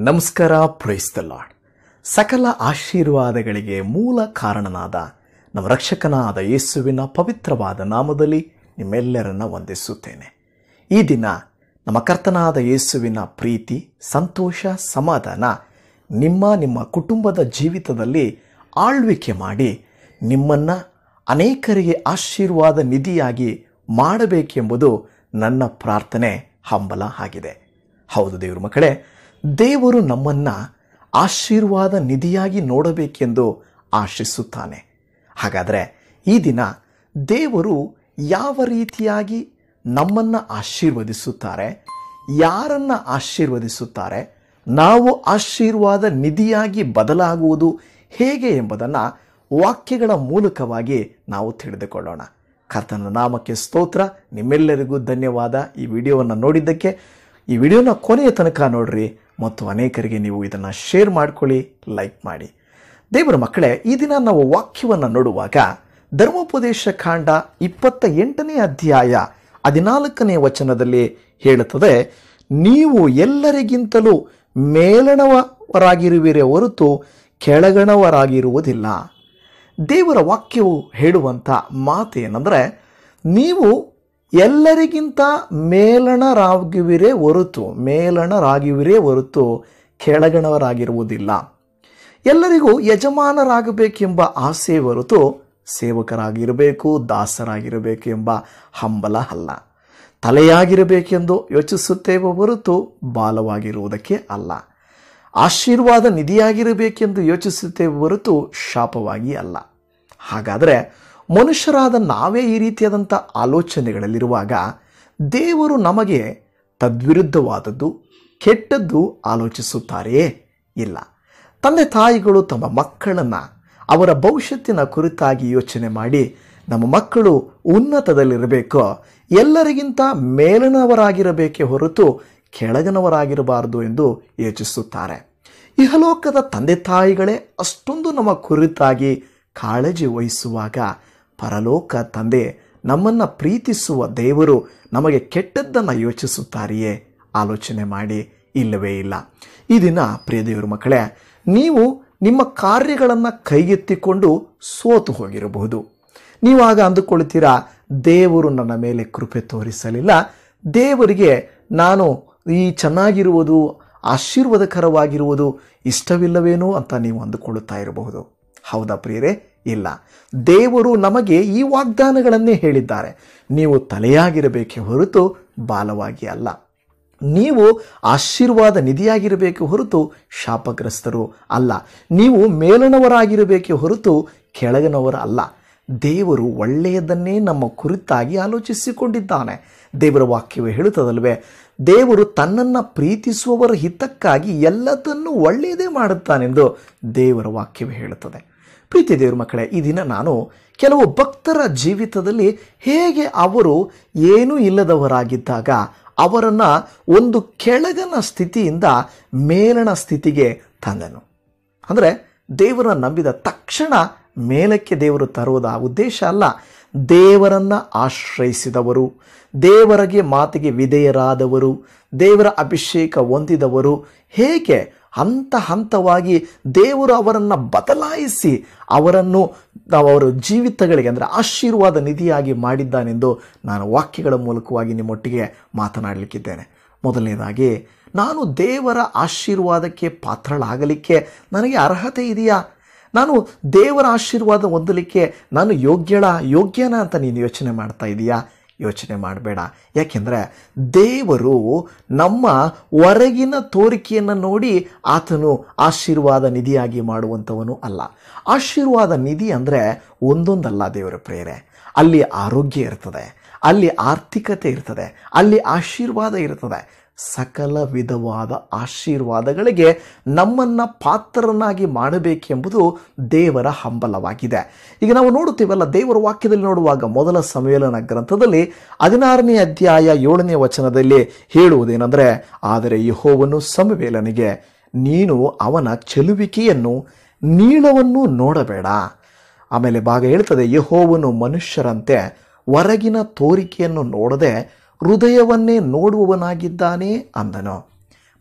ನಮಸ್ಕಾರ praise the lord ಸಕಲ ಆಶೀರ್ವಾದಗಳಿಗೆ ಮೂಲ ಕಾರಣನಾದ ನಮ್ಮ ರಕ್ಷಕನಾದ ಯೇಸುವಿನ ಪವಿತ್ರವಾದ ನಾಮದಲ್ಲಿ ನಿಮ್ಮೆಲ್ಲರನ್ನ ವಂದಿಸುತ್ತೇನೆ ಈ ದಿನ ನಮ್ಮ ಕರ್ತನಾದ ಯೇಸುವಿನ ಪ್ರೀತಿ ಸಂತೋಷ ಸಮಾಧಾನ ನಿಮ್ಮ ನಿಮ್ಮ ಕುಟುಂಬದ ಜೀವಿತದಲ್ಲಿ ಆಳ್ವಿಕೆ ಮಾಡಿ ನಿಮ್ಮನ್ನು ಅನೇಕರಿಗೆ ಆಶೀರ್ವಾದ ನಿಧಿಯಾಗಿ ಮಾಡಬೇಕೆಂಬುದು ನನ್ನ ಪ್ರಾರ್ಥನೆ ಹಂಬಲ ಆಗಿದೆ ಹೌದು ದೇವ್ರ ಮಕ್ಕಳೇ ದೇವರು ನಮ್ಮನ್ನ ಆಶೀರ್ವಾದ ನಿಧಿಯಾಗಿ ನೋಡಬೇಕೆಂದು ಆಶಿಸುತ್ತಾನೆ ಹಾಗಾದರೆ ಈ ದಿನ ದೇವರು ಯಾವ ರೀತಿಯಾಗಿ ನಮ್ಮನ್ನು ಆಶೀರ್ವದಿಸುತ್ತಾರೆ ಯಾರನ್ನ ಆಶೀರ್ವದಿಸುತ್ತಾರೆ ನಾವು ಆಶೀರ್ವಾದ ನಿಧಿಯಾಗಿ ಬದಲಾಗುವುದು ಹೇಗೆ ಎಂಬುದನ್ನು ವಾಕ್ಯಗಳ ಮೂಲಕವಾಗಿ ನಾವು ತಿಳಿದುಕೊಳ್ಳೋಣ ಕರ್ತನ ನಾಮಕ್ಕೆ ಸ್ತೋತ್ರ ನಿಮ್ಮೆಲ್ಲರಿಗೂ ಧನ್ಯವಾದ ಈ ವಿಡಿಯೋವನ್ನು ನೋಡಿದ್ದಕ್ಕೆ ಈ ವಿಡಿಯೋನ ಕೊನೆಯ ತನಕ ನೋಡ್ರಿ ಮತ್ತು ಅನೇಕರಿಗೆ ನೀವು ಇದನ್ನು ಶೇರ್ ಮಾಡ್ಕೊಳ್ಳಿ ಲೈಕ್ ಮಾಡಿ ದೇವರ ಮಕ್ಕಳೇ ಈ ದಿನ ನಾವು ವಾಕ್ಯವನ್ನು ನೋಡುವಾಗ ಧರ್ಮೋಪದೇಶ ಕಾಂಡ ಇಪ್ಪತ್ತ ಎಂಟನೇ ಅಧ್ಯಾಯ ಹದಿನಾಲ್ಕನೇ ವಚನದಲ್ಲಿ ಹೇಳುತ್ತದೆ ನೀವು ಎಲ್ಲರಿಗಿಂತಲೂ ಮೇಲಣವರಾಗಿರುವಿರೇ ಹೊರತು ಕೆಳಗಣವರಾಗಿರುವುದಿಲ್ಲ ದೇವರ ವಾಕ್ಯವು ಹೇಳುವಂಥ ಮಾತು ಏನಂದರೆ ನೀವು ಎಲ್ಲರಿಗಿಂತ ಮೇಲಣರಾಗುವಿರೇ ಹೊರತು ಮೇಲಣರಾಗುವಿರೇ ಹೊರತು ಕೆಳಗಣವರಾಗಿರುವುದಿಲ್ಲ ಎಲ್ಲರಿಗೂ ಯಜಮಾನರಾಗಬೇಕೆಂಬ ಆಸೆ ಹೊರತು ಸೇವಕರಾಗಿರಬೇಕು ದಾಸರಾಗಿರಬೇಕು ಎಂಬ ಹಂಬಲ ಅಲ್ಲ ತಲೆಯಾಗಿರಬೇಕೆಂದು ಯೋಚಿಸುತ್ತೇವೆ ಹೊರತು ಬಾಲವಾಗಿರುವುದಕ್ಕೆ ಅಲ್ಲ ಆಶೀರ್ವಾದ ನಿಧಿಯಾಗಿರಬೇಕೆಂದು ಯೋಚಿಸುತ್ತೇವೆ ಹೊರತು ಶಾಪವಾಗಿ ಅಲ್ಲ ಹಾಗಾದರೆ ಮನುಷ್ಯರಾದ ನಾವೇ ಈ ರೀತಿಯಾದಂಥ ಆಲೋಚನೆಗಳಲ್ಲಿರುವಾಗ ದೇವರು ನಮಗೆ ತದ್ವಿರುದ್ಧವಾದದ್ದು ಕೆಟ್ಟದ್ದು ಆಲೋಚಿಸುತ್ತಾರೆಯೇ ಇಲ್ಲ ತಂದೆ ತಾಯಿಗಳು ತಮ್ಮ ಮಕ್ಕಳನ್ನು ಅವರ ಭವಿಷ್ಯತ್ತಿನ ಕುರಿತಾಗಿ ಯೋಚನೆ ಮಾಡಿ ನಮ್ಮ ಮಕ್ಕಳು ಉನ್ನತದಲ್ಲಿರಬೇಕೋ ಎಲ್ಲರಿಗಿಂತ ಮೇಲಿನವರಾಗಿರಬೇಕೇ ಹೊರತು ಕೆಳಗಿನವರಾಗಿರಬಾರದು ಎಂದು ಯೋಚಿಸುತ್ತಾರೆ ಇಹಲೋಕದ ತಂದೆ ತಾಯಿಗಳೇ ಅಷ್ಟೊಂದು ನಮ್ಮ ಕುರಿತಾಗಿ ಕಾಳಜಿ ವಹಿಸುವಾಗ ಪರಲೋಕ ತಂದೆ ನಮ್ಮನ್ನು ಪ್ರೀತಿಸುವ ದೇವರು ನಮಗೆ ಕೆಟ್ಟದ್ದನ್ನು ಯೋಚಿಸುತ್ತಾರೆಯೇ ಆಲೋಚನೆ ಮಾಡಿ ಇಲ್ಲವೇ ಇಲ್ಲ ಈ ದಿನ ಪ್ರಿಯ ದೇವರ ಮಕ್ಕಳೇ ನೀವು ನಿಮ್ಮ ಕಾರ್ಯಗಳನ್ನು ಕೈಗೆತ್ತಿಕೊಂಡು ಸೋತು ಹೋಗಿರಬಹುದು ನೀವಾಗ ಅಂದುಕೊಳ್ತೀರಾ ದೇವರು ನನ್ನ ಮೇಲೆ ಕೃಪೆ ತೋರಿಸಲಿಲ್ಲ ದೇವರಿಗೆ ನಾನು ಈ ಚೆನ್ನಾಗಿರುವುದು ಆಶೀರ್ವಾದಕರವಾಗಿರುವುದು ಇಷ್ಟವಿಲ್ಲವೇನೋ ಅಂತ ನೀವು ಅಂದುಕೊಳ್ಳುತ್ತಾ ಇರಬಹುದು ಹೌದಾ ಪ್ರಿಯರೇ ಇಲ್ಲ ದೇವರು ನಮಗೆ ಈ ವಾಗ್ದಾನಗಳನ್ನೇ ಹೇಳಿದ್ದಾರೆ ನೀವು ತಲೆಯಾಗಿರಬೇಕೆ ಹೊರತು ಬಾಲವಾಗಿ ಅಲ್ಲ ನೀವು ಆಶೀರ್ವಾದ ನಿಧಿಯಾಗಿರಬೇಕು ಹೊರತು ಶಾಪಗ್ರಸ್ತರು ಅಲ್ಲ ನೀವು ಮೇಲನವರಾಗಿರಬೇಕೆ ಹೊರತು ಕೆಳಗಿನವರ ಅಲ್ಲ ದೇವರು ಒಳ್ಳೆಯದನ್ನೇ ನಮ್ಮ ಕುರಿತಾಗಿ ಆಲೋಚಿಸಿಕೊಂಡಿದ್ದಾನೆ ದೇವರ ವಾಕ್ಯವೇ ಹೇಳುತ್ತದಲ್ವೇ ದೇವರು ತನ್ನನ್ನು ಪ್ರೀತಿಸುವವರ ಹಿತಕ್ಕಾಗಿ ಎಲ್ಲದನ್ನು ಒಳ್ಳೆಯದೇ ಮಾಡುತ್ತಾನೆಂದು ದೇವರ ವಾಕ್ಯವೇ ಹೇಳುತ್ತದೆ ಪ್ರೀತಿ ದೇವರ ಮಕ್ಕಳೇ ಈ ದಿನ ನಾನು ಕೆಲವು ಭಕ್ತರ ಜೀವಿತದಲ್ಲಿ ಹೇಗೆ ಅವರು ಏನೂ ಇಲ್ಲದವರಾಗಿದ್ದಾಗ ಅವರನ್ನು ಒಂದು ಕೆಳಗನ ಸ್ಥಿತಿಯಿಂದ ಮೇಲಣ ಸ್ಥಿತಿಗೆ ತಂದನು ಅಂದರೆ ದೇವರನ್ನು ನಂಬಿದ ತಕ್ಷಣ ಮೇಲಕ್ಕೆ ದೇವರು ತರುವುದ ಉದ್ದೇಶ ಅಲ್ಲ ದೇವರನ್ನು ಆಶ್ರಯಿಸಿದವರು ದೇವರಿಗೆ ಮಾತಿಗೆ ವಿಧೇಯರಾದವರು ದೇವರ ಅಭಿಷೇಕ ಹೊಂದಿದವರು ಹೇಗೆ ಹಂತ ಹಂತವಾಗಿ ದೇವರು ಅವರನ್ನು ಬದಲಾಯಿಸಿ ಅವರನ್ನು ಅವರ ಜೀವಿತಗಳಿಗೆ ಅಂದರೆ ಆಶೀರ್ವಾದ ನಿಧಿಯಾಗಿ ಮಾಡಿದ್ದಾನೆಂದು ನಾನು ವಾಕ್ಯಗಳ ಮೂಲಕವಾಗಿ ನಿಮ್ಮೊಟ್ಟಿಗೆ ಮಾತನಾಡಲಿಕ್ಕಿದ್ದೇನೆ ಮೊದಲನೇದಾಗಿ ನಾನು ದೇವರ ಆಶೀರ್ವಾದಕ್ಕೆ ಪಾತ್ರಳಾಗಲಿಕ್ಕೆ ನನಗೆ ಅರ್ಹತೆ ಇದೆಯಾ ನಾನು ದೇವರ ಆಶೀರ್ವಾದ ಹೊಂದಲಿಕ್ಕೆ ನಾನು ಯೋಗ್ಯಳ ಯೋಗ್ಯನ ಅಂತ ನೀನು ಯೋಚನೆ ಮಾಡ್ತಾ ಇದೀಯಾ ಯೋಚನೆ ಮಾಡಬೇಡ ಯಾಕೆಂದರೆ ದೇವರು ನಮ್ಮ ಹೊರಗಿನ ತೋರಿಕೆಯನ್ನು ನೋಡಿ ಆತನು ಆಶೀರ್ವಾದ ನಿಧಿಯಾಗಿ ಮಾಡುವಂಥವನು ಅಲ್ಲ ಆಶೀರ್ವಾದ ನಿಧಿ ಅಂದರೆ ಒಂದೊಂದಲ್ಲ ದೇವರ ಪ್ರೇರೆ ಅಲ್ಲಿ ಆರೋಗ್ಯ ಇರ್ತದೆ ಅಲ್ಲಿ ಆರ್ಥಿಕತೆ ಇರ್ತದೆ ಅಲ್ಲಿ ಆಶೀರ್ವಾದ ಇರ್ತದೆ ಸಕಲ ವಿಧವಾದ ಆಶೀರ್ವಾದಗಳಿಗೆ ನಮ್ಮನ್ನು ಪಾತ್ರರನ್ನಾಗಿ ಮಾಡಬೇಕೆಂಬುದು ದೇವರ ಹಂಬಲವಾಗಿದೆ ಈಗ ನಾವು ನೋಡುತ್ತೀವಲ್ಲ ದೇವರ ವಾಕ್ಯದಲ್ಲಿ ನೋಡುವಾಗ ಮೊದಲ ಸಮ್ಮೇಳನ ಗ್ರಂಥದಲ್ಲಿ ಹದಿನಾರನೇ ಅಧ್ಯಾಯ ಏಳನೇ ವಚನದಲ್ಲಿ ಹೇಳುವುದೇನೆಂದರೆ ಆದರೆ ಯಹೋವನು ಸಮವೇಲನಿಗೆ ನೀನು ಅವನ ಚೆಲುವಿಕೆಯನ್ನು ನೀಳವನ್ನು ನೋಡಬೇಡ ಆಮೇಲೆ ಭಾಗ ಹೇಳ್ತದೆ ಯಹೋವನು ಮನುಷ್ಯರಂತೆ ಹೊರಗಿನ ತೋರಿಕೆಯನ್ನು ನೋಡದೆ ಹೃದಯವನ್ನೇ ನೋಡುವವನಾಗಿದ್ದಾನೆ ಅಂದನು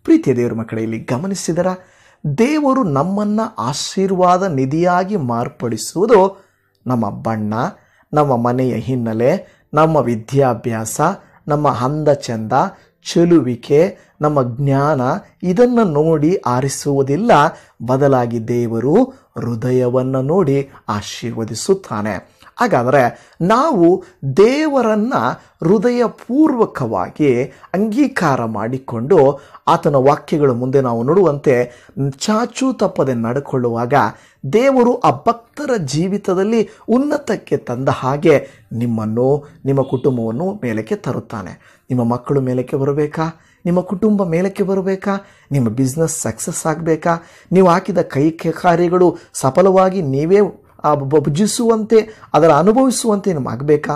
ಪ್ರೀತಿಯ ದೇವರ ಮಕ್ಕಳೇ ಇಲ್ಲಿ ಗಮನಿಸಿದರ ದೇವರು ನಮ್ಮನ್ನು ಆಶೀರ್ವಾದ ನಿಧಿಯಾಗಿ ಮಾರ್ಪಡಿಸುವುದು ನಮ್ಮ ಬಣ್ಣ ನಮ್ಮ ಮನೆಯ ಹಿನ್ನೆಲೆ ನಮ್ಮ ವಿದ್ಯಾಭ್ಯಾಸ ನಮ್ಮ ಅಂದ ಚಂದ ಚೆಲುವಿಕೆ ನಮ್ಮ ಜ್ಞಾನ ಇದನ್ನು ನೋಡಿ ಆರಿಸುವುದಿಲ್ಲ ಬದಲಾಗಿ ದೇವರು ಹೃದಯವನ್ನು ನೋಡಿ ಆಶೀರ್ವದಿಸುತ್ತಾನೆ ಹಾಗಾದರೆ ನಾವು ದೇವರನ್ನ ಹೃದಯಪೂರ್ವಕವಾಗಿ ಅಂಗೀಕಾರ ಮಾಡಿಕೊಂಡು ಆತನ ವಾಕ್ಯಗಳು ಮುಂದೆ ನಾವು ನೋಡುವಂತೆ ಚಾಚು ತಪ್ಪದೆ ನಡ್ಕೊಳ್ಳುವಾಗ ದೇವರು ಆ ಭಕ್ತರ ಜೀವಿತದಲ್ಲಿ ಉನ್ನತಕ್ಕೆ ತಂದ ಹಾಗೆ ನಿಮ್ಮನ್ನು ನಿಮ್ಮ ಕುಟುಂಬವನ್ನು ಮೇಲಕ್ಕೆ ತರುತ್ತಾನೆ ನಿಮ್ಮ ಮಕ್ಕಳು ಮೇಲಕ್ಕೆ ಬರಬೇಕಾ ನಿಮ್ಮ ಕುಟುಂಬ ಮೇಲಕ್ಕೆ ಬರಬೇಕಾ ನಿಮ್ಮ ಬಿಸ್ನೆಸ್ ಸಕ್ಸಸ್ ಆಗಬೇಕಾ ನೀವು ಹಾಕಿದ ಕೈ ಕಾರ್ಯಗಳು ಸಫಲವಾಗಿ ನೀವೇ ಆ ಭ- ಭುಜಿಸುವಂತೆ ಅದರ ಅನುಭವಿಸುವಂತೆ ನಿಮಗಾಗಬೇಕಾ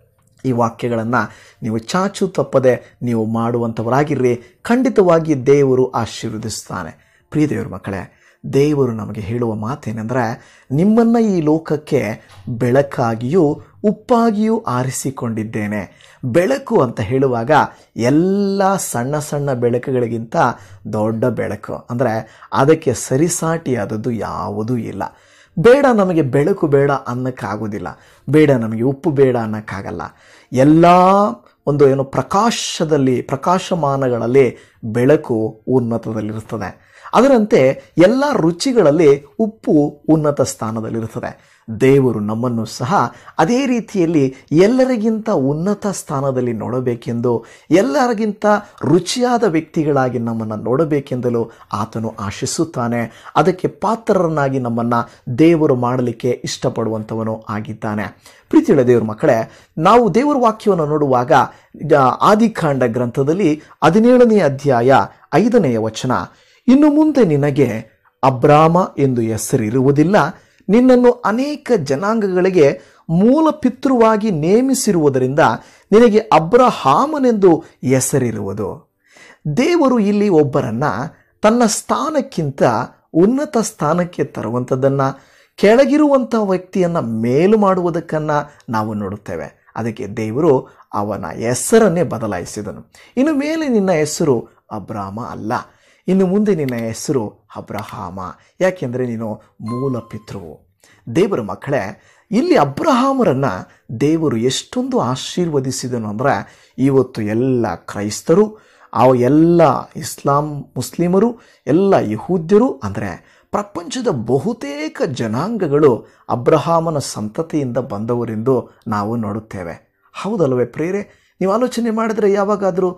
ಈ ವಾಕ್ಯಗಳನ್ನು ನೀವು ಚಾಚು ತಪ್ಪದೆ ನೀವು ಮಾಡುವಂಥವರಾಗಿರ್ರಿ ಖಂಡಿತವಾಗಿ ದೇವರು ಆಶೀರ್ವದಿಸ್ತಾನೆ ಪ್ರಿಯ ದೇವರ ಮಕ್ಕಳೇ ದೇವರು ನಮಗೆ ಹೇಳುವ ಮಾತೇನೆಂದರೆ ನಿಮ್ಮನ್ನು ಈ ಲೋಕಕ್ಕೆ ಬೆಳಕಾಗಿಯೂ ಉಪ್ಪಾಗಿಯೂ ಆರಿಸಿಕೊಂಡಿದ್ದೇನೆ ಬೆಳಕು ಅಂತ ಹೇಳುವಾಗ ಎಲ್ಲ ಸಣ್ಣ ಸಣ್ಣ ಬೆಳಕುಗಳಿಗಿಂತ ದೊಡ್ಡ ಬೆಳಕು ಅಂದರೆ ಅದಕ್ಕೆ ಸರಿಸಾಟಿಯಾದದ್ದು ಯಾವುದೂ ಇಲ್ಲ ಬೇಡ ನಮಗೆ ಬೆಳಕು ಬೇಡ ಅನ್ನಕ್ಕಾಗೋದಿಲ್ಲ ಬೇಡ ನಮಗೆ ಉಪ್ಪು ಬೇಡ ಅನ್ನಕ್ಕಾಗಲ್ಲ ಎಲ್ಲ ಒಂದು ಏನು ಪ್ರಕಾಶದಲ್ಲಿ ಪ್ರಕಾಶಮಾನಗಳಲ್ಲಿ ಬೆಳಕು ಉನ್ನತದಲ್ಲಿರುತ್ತದೆ ಅದರಂತೆ ಎಲ್ಲ ರುಚಿಗಳಲ್ಲಿ ಉಪ್ಪು ಉನ್ನತ ಸ್ಥಾನದಲ್ಲಿರುತ್ತದೆ ದೇವರು ನಮ್ಮನ್ನು ಸಹ ಅದೇ ರೀತಿಯಲ್ಲಿ ಎಲ್ಲರಿಗಿಂತ ಉನ್ನತ ಸ್ಥಾನದಲ್ಲಿ ನೋಡಬೇಕೆಂದು ಎಲ್ಲರಿಗಿಂತ ರುಚಿಯಾದ ವ್ಯಕ್ತಿಗಳಾಗಿ ನಮ್ಮನ್ನು ನೋಡಬೇಕೆಂದಲೂ ಆತನು ಆಶಿಸುತ್ತಾನೆ ಅದಕ್ಕೆ ಪಾತ್ರರನ್ನಾಗಿ ನಮ್ಮನ್ನು ದೇವರು ಮಾಡಲಿಕ್ಕೆ ಇಷ್ಟಪಡುವಂಥವನು ಆಗಿದ್ದಾನೆ ಪ್ರೀತಿಯುಳ್ಳ ದೇವರ ಮಕ್ಕಳೇ ನಾವು ದೇವರ ವಾಕ್ಯವನ್ನು ನೋಡುವಾಗ ಈಗ ಆದಿಕಾಂಡ ಗ್ರಂಥದಲ್ಲಿ ಹದಿನೇಳನೇ ಅಧ್ಯಾಯ ಐದನೆಯ ವಚನ ಇನ್ನು ಮುಂದೆ ನಿನಗೆ ಅಬ್ರಾಮ ಎಂದು ಹೆಸರಿರುವುದಿಲ್ಲ ನಿನ್ನನ್ನು ಅನೇಕ ಜನಾಂಗಗಳಿಗೆ ಮೂಲ ಪಿತೃವಾಗಿ ನೇಮಿಸಿರುವುದರಿಂದ ನಿನಗೆ ಅಬ್ರಹಾಮನೆಂದು ಹೆಸರಿರುವುದು ದೇವರು ಇಲ್ಲಿ ಒಬ್ಬರನ್ನ ತನ್ನ ಸ್ಥಾನಕ್ಕಿಂತ ಉನ್ನತ ಸ್ಥಾನಕ್ಕೆ ತರುವಂಥದ್ದನ್ನು ಕೆಳಗಿರುವಂಥ ವ್ಯಕ್ತಿಯನ್ನು ಮೇಲು ಮಾಡುವುದಕ್ಕನ್ನು ನಾವು ನೋಡುತ್ತೇವೆ ಅದಕ್ಕೆ ದೇವರು ಅವನ ಹೆಸರನ್ನೇ ಬದಲಾಯಿಸಿದನು ಇನ್ನು ಮೇಲೆ ನಿನ್ನ ಹೆಸರು ಅಬ್ರಾಮ ಅಲ್ಲ ಇನ್ನು ಮುಂದೆ ನಿನ್ನ ಹೆಸರು ಅಬ್ರಹಾಮ ಯಾಕೆಂದರೆ ನೀನು ಮೂಲ ಪಿತೃವು ದೇವರ ಮಕ್ಕಳೇ ಇಲ್ಲಿ ಅಬ್ರಹಾಮರನ್ನ ದೇವರು ಎಷ್ಟೊಂದು ಆಶೀರ್ವದಿಸಿದನು ಅಂದರೆ ಇವತ್ತು ಎಲ್ಲ ಕ್ರೈಸ್ತರು ಆ ಎಲ್ಲ ಇಸ್ಲಾಂ ಮುಸ್ಲಿಮರು ಎಲ್ಲ ಯಹೂದ್ಯರು ಅಂದರೆ ಪ್ರಪಂಚದ ಬಹುತೇಕ ಜನಾಂಗಗಳು ಅಬ್ರಹಾಮನ ಸಂತತಿಯಿಂದ ಬಂದವರೆಂದು ನಾವು ನೋಡುತ್ತೇವೆ ಹೌದಲ್ವೇ ಪ್ರೇರೆ ನೀವು ಆಲೋಚನೆ ಮಾಡಿದರೆ ಯಾವಾಗಾದರೂ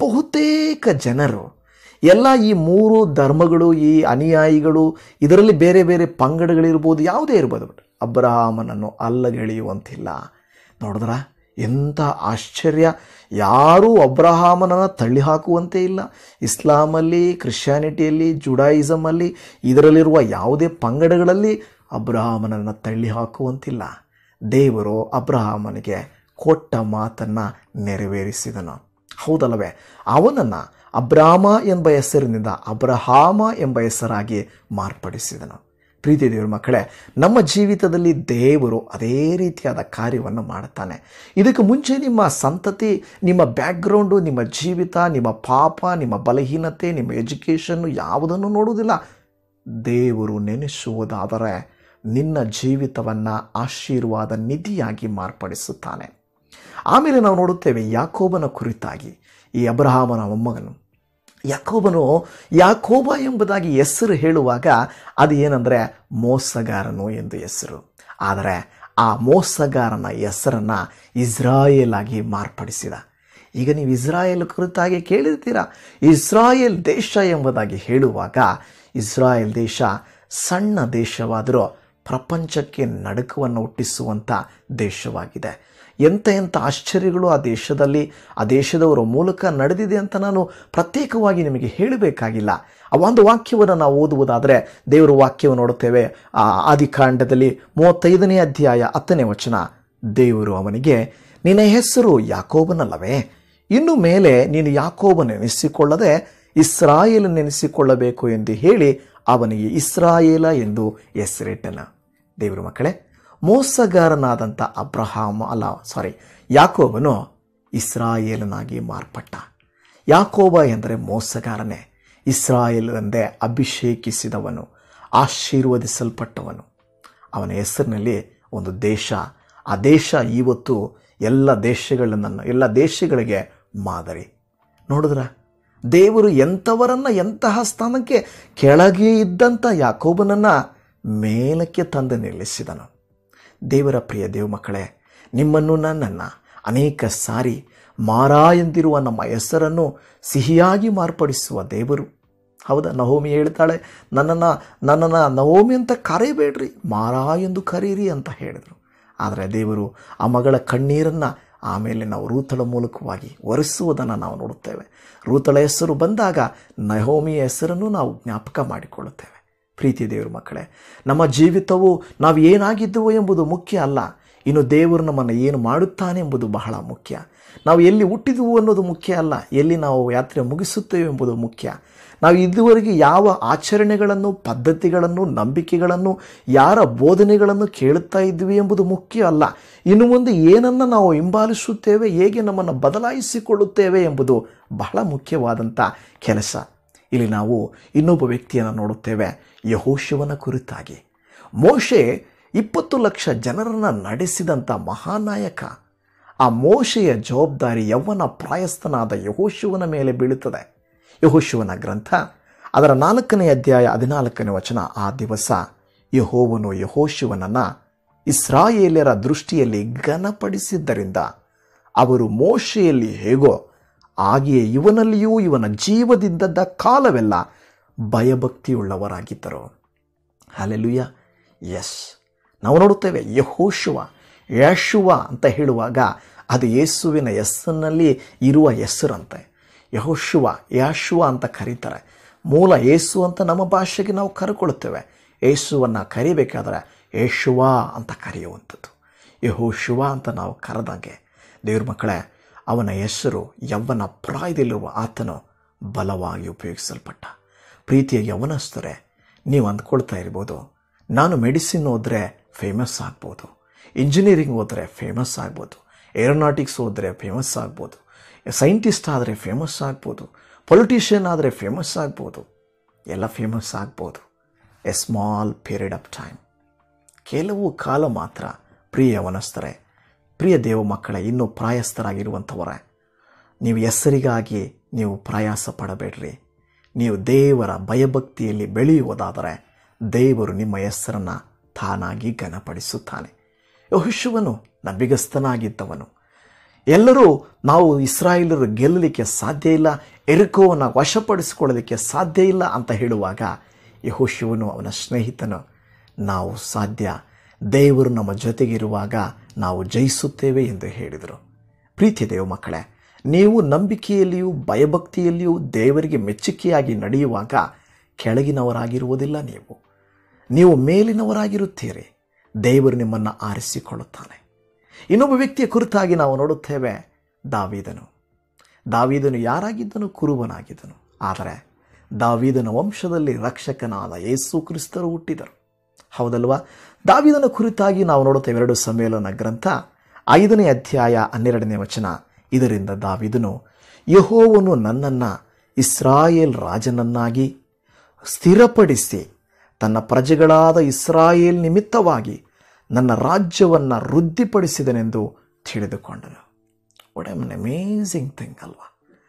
ಬಹುತೇಕ ಜನರು ಎಲ್ಲ ಈ ಮೂರು ಧರ್ಮಗಳು ಈ ಅನುಯಾಯಿಗಳು ಇದರಲ್ಲಿ ಬೇರೆ ಬೇರೆ ಪಂಗಡಗಳಿರ್ಬೋದು ಯಾವುದೇ ಇರ್ಬೋದು ಬಟ್ ಅಬ್ರಹಾಮನನ್ನು ಅಲ್ಲಗೆಳೆಯುವಂತಿಲ್ಲ ನೋಡಿದ್ರ ಎಂಥ ಆಶ್ಚರ್ಯ ಯಾರೂ ಅಬ್ರಹಾಮನನ್ನು ತಳ್ಳಿ ಹಾಕುವಂತೆ ಇಲ್ಲ ಇಸ್ಲಾಮಲ್ಲಿ ಕ್ರಿಶ್ಚಿಯಾನಿಟಿಯಲ್ಲಿ ಜುಡಾಯಿಸಮಲ್ಲಿ ಇದರಲ್ಲಿರುವ ಯಾವುದೇ ಪಂಗಡಗಳಲ್ಲಿ ಅಬ್ರಹಾಮನನ್ನು ತಳ್ಳಿ ಹಾಕುವಂತಿಲ್ಲ ದೇವರು ಅಬ್ರಹಾಮನಿಗೆ ಕೊಟ್ಟ ಮಾತನ್ನು ನೆರವೇರಿಸಿದನು ಹೌದಲ್ಲವೇ ಅವನನ್ನು ಅಬ್ರಾಮ ಎಂಬ ಹೆಸರಿನಿಂದ ಅಬ್ರಹಾಮ ಎಂಬ ಹೆಸರಾಗಿ ಮಾರ್ಪಡಿಸಿದನು ಪ್ರೀತಿ ದೇವರ ಮಕ್ಕಳೇ ನಮ್ಮ ಜೀವಿತದಲ್ಲಿ ದೇವರು ಅದೇ ರೀತಿಯಾದ ಕಾರ್ಯವನ್ನು ಮಾಡುತ್ತಾನೆ ಇದಕ್ಕೆ ಮುಂಚೆ ನಿಮ್ಮ ಸಂತತಿ ನಿಮ್ಮ ಬ್ಯಾಕ್ಗ್ರೌಂಡು ನಿಮ್ಮ ಜೀವಿತ ನಿಮ್ಮ ಪಾಪ ನಿಮ್ಮ ಬಲಹೀನತೆ ನಿಮ್ಮ ಎಜುಕೇಷನ್ನು ಯಾವುದನ್ನು ನೋಡುವುದಿಲ್ಲ ದೇವರು ನೆನೆಸುವುದಾದರೆ ನಿನ್ನ ಜೀವಿತವನ್ನು ಆಶೀರ್ವಾದ ನಿಧಿಯಾಗಿ ಮಾರ್ಪಡಿಸುತ್ತಾನೆ ಆಮೇಲೆ ನಾವು ನೋಡುತ್ತೇವೆ ಯಾಕೋಬನ ಕುರಿತಾಗಿ ಈ ಅಬ್ರಹಾಮನ ಮೊಮ್ಮಗನು ಯಾಕೋಬನು ಯಾಕೋಬ ಎಂಬುದಾಗಿ ಹೆಸರು ಹೇಳುವಾಗ ಅದು ಏನಂದರೆ ಮೋಸಗಾರನು ಎಂದು ಹೆಸರು ಆದರೆ ಆ ಮೋಸಗಾರನ ಹೆಸರನ್ನು ಇಸ್ರಾಯೇಲ್ ಆಗಿ ಮಾರ್ಪಡಿಸಿದ ಈಗ ನೀವು ಇಸ್ರಾಯೇಲ್ ಕುರಿತಾಗಿ ಕೇಳಿರ್ತೀರ ಇಸ್ರಾಯೇಲ್ ದೇಶ ಎಂಬುದಾಗಿ ಹೇಳುವಾಗ ಇಸ್ರಾಯೇಲ್ ದೇಶ ಸಣ್ಣ ದೇಶವಾದರೂ ಪ್ರಪಂಚಕ್ಕೆ ನಡುಕವನ್ನು ಹುಟ್ಟಿಸುವಂಥ ದೇಶವಾಗಿದೆ ಎಂಥ ಎಂಥ ಆಶ್ಚರ್ಯಗಳು ಆ ದೇಶದಲ್ಲಿ ಆ ದೇಶದವರ ಮೂಲಕ ನಡೆದಿದೆ ಅಂತ ನಾನು ಪ್ರತ್ಯೇಕವಾಗಿ ನಿಮಗೆ ಹೇಳಬೇಕಾಗಿಲ್ಲ ಆ ಒಂದು ವಾಕ್ಯವನ್ನು ನಾವು ಓದುವುದಾದರೆ ದೇವರ ವಾಕ್ಯವನ್ನು ನೋಡುತ್ತೇವೆ ಆ ಆದಿಕಾಂಡದಲ್ಲಿ ಮೂವತ್ತೈದನೇ ಅಧ್ಯಾಯ ಹತ್ತನೇ ವಚನ ದೇವರು ಅವನಿಗೆ ನಿನ್ನ ಹೆಸರು ಯಾಕೋಬನಲ್ಲವೇ ಇನ್ನು ಮೇಲೆ ನೀನು ಯಾಕೋಬನೆನಿಸಿಕೊಳ್ಳದೆ ಇಸ್ರಾಯೇಲ್ ನೆನೆಸಿಕೊಳ್ಳಬೇಕು ಎಂದು ಹೇಳಿ ಅವನಿಗೆ ಇಸ್ರಾಯೇಲ ಎಂದು ಹೆಸರಿಟ್ಟನು ದೇವರು ಮಕ್ಕಳೇ ಮೋಸಗಾರನಾದಂಥ ಅಬ್ರಹಾಮ ಅಲ್ಲ ಸಾರಿ ಯಾಕೋಬನು ಇಸ್ರಾಯೇಲನಾಗಿ ಮಾರ್ಪಟ್ಟ ಯಾಕೋಬ ಎಂದರೆ ಮೋಸಗಾರನೇ ಇಸ್ರಾಯೇಲಂದೇ ಅಭಿಷೇಕಿಸಿದವನು ಆಶೀರ್ವದಿಸಲ್ಪಟ್ಟವನು ಅವನ ಹೆಸರಿನಲ್ಲಿ ಒಂದು ದೇಶ ಆ ದೇಶ ಇವತ್ತು ಎಲ್ಲ ದೇಶಗಳನ್ನು ಎಲ್ಲ ದೇಶಗಳಿಗೆ ಮಾದರಿ ನೋಡಿದ್ರ ದೇವರು ಎಂಥವರನ್ನ ಎಂತಹ ಸ್ಥಾನಕ್ಕೆ ಕೆಳಗೆ ಇದ್ದಂಥ ಯಾಕೋಬನನ್ನು ಮೇಲಕ್ಕೆ ತಂದು ನಿಲ್ಲಿಸಿದನು ದೇವರ ಪ್ರಿಯ ದೇವ ಮಕ್ಕಳೇ ನಿಮ್ಮನ್ನು ನನ್ನನ್ನು ಅನೇಕ ಸಾರಿ ಮಾರಾ ಎಂದಿರುವ ನಮ್ಮ ಹೆಸರನ್ನು ಸಿಹಿಯಾಗಿ ಮಾರ್ಪಡಿಸುವ ದೇವರು ಹೌದಾ ನವೋಮಿ ಹೇಳ್ತಾಳೆ ನನ್ನನ್ನು ನನ್ನನ್ನು ನವೋಮಿ ಅಂತ ಕರೆಯಬೇಡ್ರಿ ಮಾರಾ ಎಂದು ಕರೀರಿ ಅಂತ ಹೇಳಿದರು ಆದರೆ ದೇವರು ಆ ಮಗಳ ಕಣ್ಣೀರನ್ನು ಆಮೇಲೆ ನಾವು ರೂತಳ ಮೂಲಕವಾಗಿ ಒರೆಸುವುದನ್ನು ನಾವು ನೋಡುತ್ತೇವೆ ರೂತಳ ಹೆಸರು ಬಂದಾಗ ನಹೋಮಿಯ ಹೆಸರನ್ನು ನಾವು ಜ್ಞಾಪಕ ಮಾಡಿಕೊಳ್ಳುತ್ತೇವೆ ಪ್ರೀತಿ ದೇವರು ಮಕ್ಕಳೇ ನಮ್ಮ ಜೀವಿತವು ನಾವು ಏನಾಗಿದ್ದೆವು ಎಂಬುದು ಮುಖ್ಯ ಅಲ್ಲ ಇನ್ನು ದೇವರು ನಮ್ಮನ್ನು ಏನು ಮಾಡುತ್ತಾನೆ ಎಂಬುದು ಬಹಳ ಮುಖ್ಯ ನಾವು ಎಲ್ಲಿ ಹುಟ್ಟಿದೆವು ಅನ್ನೋದು ಮುಖ್ಯ ಅಲ್ಲ ಎಲ್ಲಿ ನಾವು ಯಾತ್ರೆ ಮುಗಿಸುತ್ತೇವೆ ಎಂಬುದು ಮುಖ್ಯ ನಾವು ಇದುವರೆಗೆ ಯಾವ ಆಚರಣೆಗಳನ್ನು ಪದ್ಧತಿಗಳನ್ನು ನಂಬಿಕೆಗಳನ್ನು ಯಾರ ಬೋಧನೆಗಳನ್ನು ಕೇಳುತ್ತಾ ಇದ್ವಿ ಎಂಬುದು ಮುಖ್ಯ ಅಲ್ಲ ಇನ್ನು ಮುಂದೆ ಏನನ್ನು ನಾವು ಹಿಂಬಾಲಿಸುತ್ತೇವೆ ಹೇಗೆ ನಮ್ಮನ್ನು ಬದಲಾಯಿಸಿಕೊಳ್ಳುತ್ತೇವೆ ಎಂಬುದು ಬಹಳ ಮುಖ್ಯವಾದಂಥ ಕೆಲಸ ಇಲ್ಲಿ ನಾವು ಇನ್ನೊಬ್ಬ ವ್ಯಕ್ತಿಯನ್ನು ನೋಡುತ್ತೇವೆ ಯಹೋಶಿವನ ಕುರಿತಾಗಿ ಮೋಶೆ ಇಪ್ಪತ್ತು ಲಕ್ಷ ಜನರನ್ನು ನಡೆಸಿದಂಥ ಮಹಾನಾಯಕ ಆ ಮೋಶೆಯ ಜವಾಬ್ದಾರಿ ಯೌವನ ಪ್ರಾಯಸ್ಥನಾದ ಯಹೋಶಿವನ ಮೇಲೆ ಬೀಳುತ್ತದೆ ಯಹೋಶಿವನ ಗ್ರಂಥ ಅದರ ನಾಲ್ಕನೇ ಅಧ್ಯಾಯ ಹದಿನಾಲ್ಕನೇ ವಚನ ಆ ದಿವಸ ಯಹೋವನು ಯಹೋಶಿವನನ್ನು ಇಸ್ರಾಯೇಲ್ಯರ ದೃಷ್ಟಿಯಲ್ಲಿ ಘನಪಡಿಸಿದ್ದರಿಂದ ಅವರು ಮೋಶೆಯಲ್ಲಿ ಹೇಗೋ ಹಾಗೆಯೇ ಇವನಲ್ಲಿಯೂ ಇವನ ಜೀವದಿದ್ದದ್ದ ಕಾಲವೆಲ್ಲ ಭಯಭಕ್ತಿಯುಳ್ಳವರಾಗಿದ್ದರು ಅಲ್ಲೆಲುಯ್ಯ ಎಸ್ ನಾವು ನೋಡುತ್ತೇವೆ ಯಹೋಶುವ ಯಶುವ ಅಂತ ಹೇಳುವಾಗ ಅದು ಯೇಸುವಿನ ಹೆಸರಿನಲ್ಲಿ ಇರುವ ಹೆಸರಂತೆ ಯಹೋಶುವ ಯಾಶುವ ಅಂತ ಕರೀತಾರೆ ಮೂಲ ಯೇಸು ಅಂತ ನಮ್ಮ ಭಾಷೆಗೆ ನಾವು ಕರ್ಕೊಳ್ಳುತ್ತೇವೆ ಯೇಸುವನ್ನು ಕರಿಬೇಕಾದ್ರೆ ಯೇಶುವ ಅಂತ ಕರೆಯುವಂಥದ್ದು ಯಹೋಶುವ ಅಂತ ನಾವು ಕರೆದಂಗೆ ದೇವ್ರ ಮಕ್ಕಳೇ ಅವನ ಹೆಸರು ಯವ್ವನ ಪ್ರಾಯದಲ್ಲಿರುವ ಆತನು ಬಲವಾಗಿ ಉಪಯೋಗಿಸಲ್ಪಟ್ಟ ಪ್ರೀತಿಯ ಯವನಸ್ಥರೇ ನೀವು ಅಂದ್ಕೊಳ್ತಾ ಇರ್ಬೋದು ನಾನು ಮೆಡಿಸಿನ್ ಹೋದರೆ ಫೇಮಸ್ ಆಗ್ಬೋದು ಇಂಜಿನಿಯರಿಂಗ್ ಹೋದರೆ ಫೇಮಸ್ ಆಗ್ಬೋದು ಏರೋನಾಟಿಕ್ಸ್ ಹೋದರೆ ಫೇಮಸ್ ಆಗ್ಬೋದು ಸೈಂಟಿಸ್ಟ್ ಆದರೆ ಫೇಮಸ್ ಆಗ್ಬೋದು ಪೊಲಿಟಿಷಿಯನ್ ಆದರೆ ಫೇಮಸ್ ಆಗ್ಬೋದು ಎಲ್ಲ ಫೇಮಸ್ ಆಗ್ಬೋದು a small period of time ಕೆಲವು ಕಾಲ ಮಾತ್ರ ಪ್ರಿಯ ಯವನಸ್ಥರೇ ಪ್ರಿಯ ದೇವ ಮಕ್ಕಳೇ ಇನ್ನೂ ಪ್ರಾಯಸ್ಥರಾಗಿರುವಂಥವರೇ ನೀವು ಹೆಸರಿಗಾಗಿ ನೀವು ಪ್ರಯಾಸ ಪಡಬೇಡ್ರಿ ನೀವು ದೇವರ ಭಯಭಕ್ತಿಯಲ್ಲಿ ಬೆಳೆಯುವುದಾದರೆ ದೇವರು ನಿಮ್ಮ ಹೆಸರನ್ನು ತಾನಾಗಿ ಘನಪಡಿಸುತ್ತಾನೆ ಯಹುಶುವನು ನಂಬಿಗಸ್ತನಾಗಿದ್ದವನು ಎಲ್ಲರೂ ನಾವು ಇಸ್ರಾಯೇಲರು ಗೆಲ್ಲಲಿಕ್ಕೆ ಸಾಧ್ಯ ಇಲ್ಲ ಎರುಕೋವನ್ನು ವಶಪಡಿಸಿಕೊಳ್ಳಲಿಕ್ಕೆ ಸಾಧ್ಯ ಇಲ್ಲ ಅಂತ ಹೇಳುವಾಗ ಯಹೋಶಿವನು ಅವನ ಸ್ನೇಹಿತನು ನಾವು ಸಾಧ್ಯ ದೇವರು ನಮ್ಮ ಜೊತೆಗಿರುವಾಗ ನಾವು ಜಯಿಸುತ್ತೇವೆ ಎಂದು ಹೇಳಿದರು ಪ್ರೀತಿಯ ದೇವ ಮಕ್ಕಳೇ ನೀವು ನಂಬಿಕೆಯಲ್ಲಿಯೂ ಭಯಭಕ್ತಿಯಲ್ಲಿಯೂ ದೇವರಿಗೆ ಮೆಚ್ಚುಗೆಯಾಗಿ ನಡೆಯುವಾಗ ಕೆಳಗಿನವರಾಗಿರುವುದಿಲ್ಲ ನೀವು ನೀವು ಮೇಲಿನವರಾಗಿರುತ್ತೀರಿ ದೇವರು ನಿಮ್ಮನ್ನು ಆರಿಸಿಕೊಳ್ಳುತ್ತಾನೆ ಇನ್ನೊಬ್ಬ ವ್ಯಕ್ತಿಯ ಕುರಿತಾಗಿ ನಾವು ನೋಡುತ್ತೇವೆ ದಾವೀದನು ದಾವೀದನು ಯಾರಾಗಿದ್ದನು ಕುರುಬನಾಗಿದ್ದನು ಆದರೆ ದಾವೀದನ ವಂಶದಲ್ಲಿ ರಕ್ಷಕನಾದ ಯೇಸು ಕ್ರಿಸ್ತರು ಹುಟ್ಟಿದರು ಹೌದಲ್ವಾ ದಾವಿದನ ಕುರಿತಾಗಿ ನಾವು ನೋಡುತ್ತೇವೆ ಎರಡು ಸಮ್ಮೇಳನ ಗ್ರಂಥ ಐದನೇ ಅಧ್ಯಾಯ ಹನ್ನೆರಡನೇ ವಚನ ಇದರಿಂದ ದಾವಿದನು ಯಹೋವನು ನನ್ನನ್ನು ಇಸ್ರಾಯೇಲ್ ರಾಜನನ್ನಾಗಿ ಸ್ಥಿರಪಡಿಸಿ ತನ್ನ ಪ್ರಜೆಗಳಾದ ಇಸ್ರಾಯೇಲ್ ನಿಮಿತ್ತವಾಗಿ ನನ್ನ ರಾಜ್ಯವನ್ನು ವೃದ್ಧಿಪಡಿಸಿದನೆಂದು ತಿಳಿದುಕೊಂಡನು ವಾಟ್ ಎಮ್ ಅಮೇಝಿಂಗ್ ಥಿಂಗ್ ಅಲ್ವಾ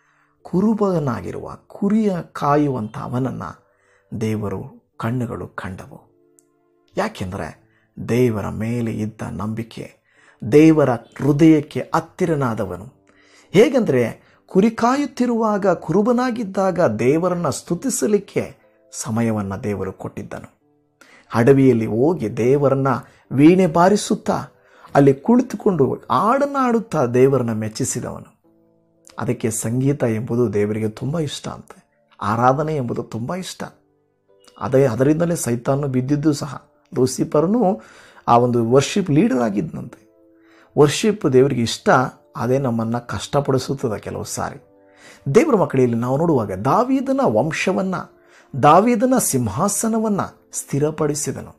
ಕುರುಬನಾಗಿರುವ ಕುರಿಯ ಕಾಯುವಂಥ ಅವನನ್ನು ದೇವರು ಕಣ್ಣುಗಳು ಕಂಡವು ಯಾಕೆಂದರೆ ದೇವರ ಮೇಲೆ ಇದ್ದ ನಂಬಿಕೆ ದೇವರ ಹೃದಯಕ್ಕೆ ಹತ್ತಿರನಾದವನು ಹೇಗೆಂದರೆ ಕುರಿ ಕಾಯುತ್ತಿರುವಾಗ ಕುರುಬನಾಗಿದ್ದಾಗ ದೇವರನ್ನು ಸ್ತುತಿಸಲಿಕ್ಕೆ ಸಮಯವನ್ನು ದೇವರು ಕೊಟ್ಟಿದ್ದನು ಅಡವಿಯಲ್ಲಿ ಹೋಗಿ ದೇವರನ್ನ ವೀಣೆ ಬಾರಿಸುತ್ತಾ ಅಲ್ಲಿ ಕುಳಿತುಕೊಂಡು ಹಾಡನ್ನಾಡುತ್ತಾ ದೇವರನ್ನ ಮೆಚ್ಚಿಸಿದವನು ಅದಕ್ಕೆ ಸಂಗೀತ ಎಂಬುದು ದೇವರಿಗೆ ತುಂಬ ಇಷ್ಟ ಅಂತೆ ಆರಾಧನೆ ಎಂಬುದು ತುಂಬ ಇಷ್ಟ ಅದೇ ಅದರಿಂದಲೇ ಸೈತಾನು ಬಿದ್ದಿದ್ದು ಸಹ ಲೂಸಿಫರ್ನು ಆ ಒಂದು ವರ್ಷಿಪ್ ಲೀಡರ್ ಆಗಿದ್ದಂತೆ ವರ್ಷಿಪ್ ದೇವರಿಗೆ ಇಷ್ಟ ಅದೇ ನಮ್ಮನ್ನು ಕಷ್ಟಪಡಿಸುತ್ತದೆ ಕೆಲವು ಸಾರಿ ದೇವರ ಮಕ್ಕಳಲ್ಲಿ ನಾವು ನೋಡುವಾಗ ದಾವೀದನ ವಂಶವನ್ನು ದಾವೀದನ ಸಿಂಹಾಸನವನ್ನು ಸ್ಥಿರಪಡಿಸಿದನು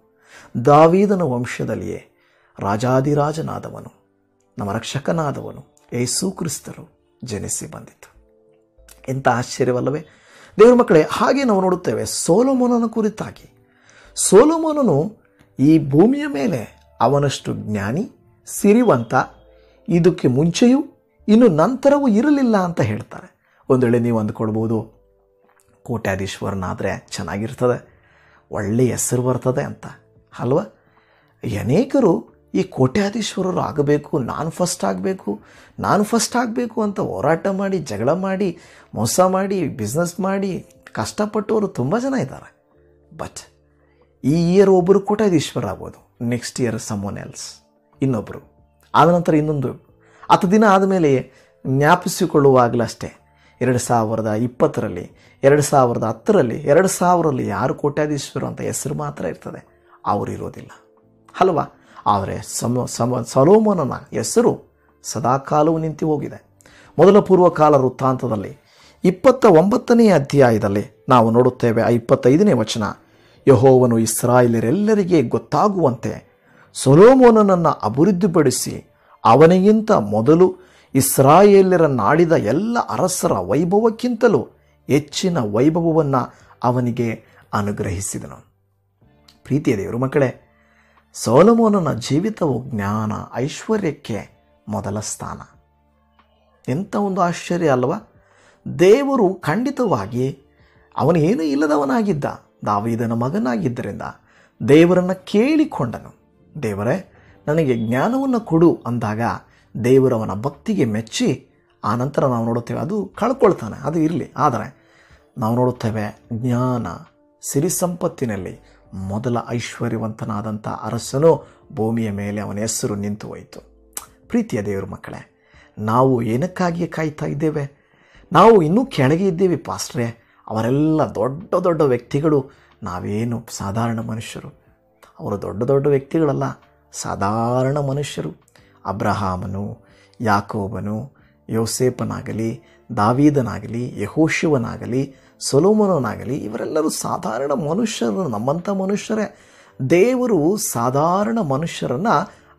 ದಾವೀದನ ವಂಶದಲ್ಲಿಯೇ ರಾಜಾದಿರಾಜನಾದವನು ನಮ್ಮ ರಕ್ಷಕನಾದವನು ಯೇಸು ಕ್ರಿಸ್ತರು ಜನಿಸಿ ಬಂದಿತು ಎಂಥ ಆಶ್ಚರ್ಯವಲ್ಲವೇ ದೇವರ ಮಕ್ಕಳೇ ಹಾಗೆ ನಾವು ನೋಡುತ್ತೇವೆ ಸೋಲೋಮೋನನ ಕುರಿತಾಗಿ ಸೋಲೋಮೋನನು ಈ ಭೂಮಿಯ ಮೇಲೆ ಅವನಷ್ಟು ಜ್ಞಾನಿ ಸಿರಿವಂತ ಇದಕ್ಕೆ ಮುಂಚೆಯೂ ಇನ್ನು ನಂತರವೂ ಇರಲಿಲ್ಲ ಅಂತ ಹೇಳ್ತಾರೆ ಒಂದು ವೇಳೆ ನೀವು ಅಂದ್ಕೊಳ್ಬೋದು ಕೋಟ್ಯಾಧೀಶ್ವರನಾದರೆ ಚೆನ್ನಾಗಿರ್ತದೆ ಒಳ್ಳೆಯ ಹೆಸರು ಬರ್ತದೆ ಅಂತ ಅಲ್ವಾ ಅನೇಕರು ಈ ಕೋಟ್ಯಾಧೀಶ್ವರರು ಆಗಬೇಕು ನಾನು ಫಸ್ಟ್ ಆಗಬೇಕು ನಾನು ಫಸ್ಟ್ ಆಗಬೇಕು ಅಂತ ಹೋರಾಟ ಮಾಡಿ ಜಗಳ ಮಾಡಿ ಮೋಸ ಮಾಡಿ ಬಿಸ್ನೆಸ್ ಮಾಡಿ ಕಷ್ಟಪಟ್ಟವರು ತುಂಬ ಜನ ಇದ್ದಾರೆ ಬಟ್ ಈ ಇಯರ್ ಒಬ್ಬರು ಕೋಟ್ಯಾಧೀಶ್ವರ ಆಗ್ಬೋದು ನೆಕ್ಸ್ಟ್ ಇಯರ್ ಸಮೋನ್ ಎಲ್ಸ್ ಇನ್ನೊಬ್ಬರು ಆದ ನಂತರ ಇನ್ನೊಂದು ಹತ್ತು ದಿನ ಆದಮೇಲೆ ಜ್ಞಾಪಿಸಿಕೊಳ್ಳುವಾಗಲಷ್ಟೇ ಎರಡು ಸಾವಿರದ ಇಪ್ಪತ್ತರಲ್ಲಿ ಎರಡು ಸಾವಿರದ ಹತ್ತರಲ್ಲಿ ಎರಡು ಸಾವಿರಲ್ಲಿ ಯಾರು ಕೋಟ್ಯಾಧೀಶ್ವರ ಅಂತ ಹೆಸರು ಮಾತ್ರ ಇರ್ತದೆ ಅವರು ಇರೋದಿಲ್ಲ ಅಲ್ವಾ ಆದರೆ ಸಮ ಸಮ ಸಲೋಮೋನನ ಹೆಸರು ಸದಾಕಾಲವೂ ನಿಂತು ಹೋಗಿದೆ ಮೊದಲ ಪೂರ್ವಕಾಲ ವೃತ್ತಾಂತದಲ್ಲಿ ಇಪ್ಪತ್ತ ಒಂಬತ್ತನೆಯ ಅಧ್ಯಾಯದಲ್ಲಿ ನಾವು ನೋಡುತ್ತೇವೆ ಆ ಇಪ್ಪತ್ತೈದನೇ ವಚನ ಯಹೋವನು ಇಸ್ರಾಯೇಲರೆಲ್ಲರಿಗೆ ಗೊತ್ತಾಗುವಂತೆ ಸೊಲೋಮೋನನನ್ನು ಅಭಿವೃದ್ಧಿಪಡಿಸಿ ಅವನಿಗಿಂತ ಮೊದಲು ಇಸ್ರಾಯೇಲ್ಯರ ನಾಡಿದ ಎಲ್ಲ ಅರಸರ ವೈಭವಕ್ಕಿಂತಲೂ ಹೆಚ್ಚಿನ ವೈಭವವನ್ನು ಅವನಿಗೆ ಅನುಗ್ರಹಿಸಿದನು ಪ್ರೀತಿಯ ದೇವರು ಮಕ್ಕಳೇ ಸೋಲಮೋನನ ಜೀವಿತವು ಜ್ಞಾನ ಐಶ್ವರ್ಯಕ್ಕೆ ಮೊದಲ ಸ್ಥಾನ ಎಂಥ ಒಂದು ಆಶ್ಚರ್ಯ ಅಲ್ವಾ ದೇವರು ಖಂಡಿತವಾಗಿ ಅವನು ಏನೂ ಇಲ್ಲದವನಾಗಿದ್ದ ದಾವೀದನ ಮಗನಾಗಿದ್ದರಿಂದ ದೇವರನ್ನು ಕೇಳಿಕೊಂಡನು ದೇವರೇ ನನಗೆ ಜ್ಞಾನವನ್ನು ಕೊಡು ಅಂದಾಗ ದೇವರು ಅವನ ಭಕ್ತಿಗೆ ಮೆಚ್ಚಿ ಆ ನಂತರ ನಾವು ನೋಡುತ್ತೇವೆ ಅದು ಕಳ್ಕೊಳ್ತಾನೆ ಅದು ಇರಲಿ ಆದರೆ ನಾವು ನೋಡುತ್ತೇವೆ ಜ್ಞಾನ ಸಿರಿ ಸಂಪತ್ತಿನಲ್ಲಿ ಮೊದಲ ಐಶ್ವರ್ಯವಂತನಾದಂಥ ಅರಸನು ಭೂಮಿಯ ಮೇಲೆ ಅವನ ಹೆಸರು ನಿಂತು ಹೋಯಿತು ಪ್ರೀತಿಯ ದೇವರು ಮಕ್ಕಳೇ ನಾವು ಏನಕ್ಕಾಗಿ ಕಾಯ್ತಾ ಇದ್ದೇವೆ ನಾವು ಇನ್ನೂ ಕೆಳಗೆ ಇದ್ದೇವೆ ಪಾಸ್ಟ್ರೆ ಅವರೆಲ್ಲ ದೊಡ್ಡ ದೊಡ್ಡ ವ್ಯಕ್ತಿಗಳು ನಾವೇನು ಸಾಧಾರಣ ಮನುಷ್ಯರು ಅವರು ದೊಡ್ಡ ದೊಡ್ಡ ವ್ಯಕ್ತಿಗಳಲ್ಲ ಸಾಧಾರಣ ಮನುಷ್ಯರು ಅಬ್ರಹಾಮನು ಯಾಕೋಬನು ಯೋಸೇಪನಾಗಲಿ ದಾವೀದನಾಗಲಿ ಯಹೋಶಿವನಾಗಲಿ ಸೊಲೋಮನನಾಗಲಿ ಇವರೆಲ್ಲರೂ ಸಾಧಾರಣ ಮನುಷ್ಯರು ನಮ್ಮಂಥ ಮನುಷ್ಯರೇ ದೇವರು ಸಾಧಾರಣ ಮನುಷ್ಯರನ್ನು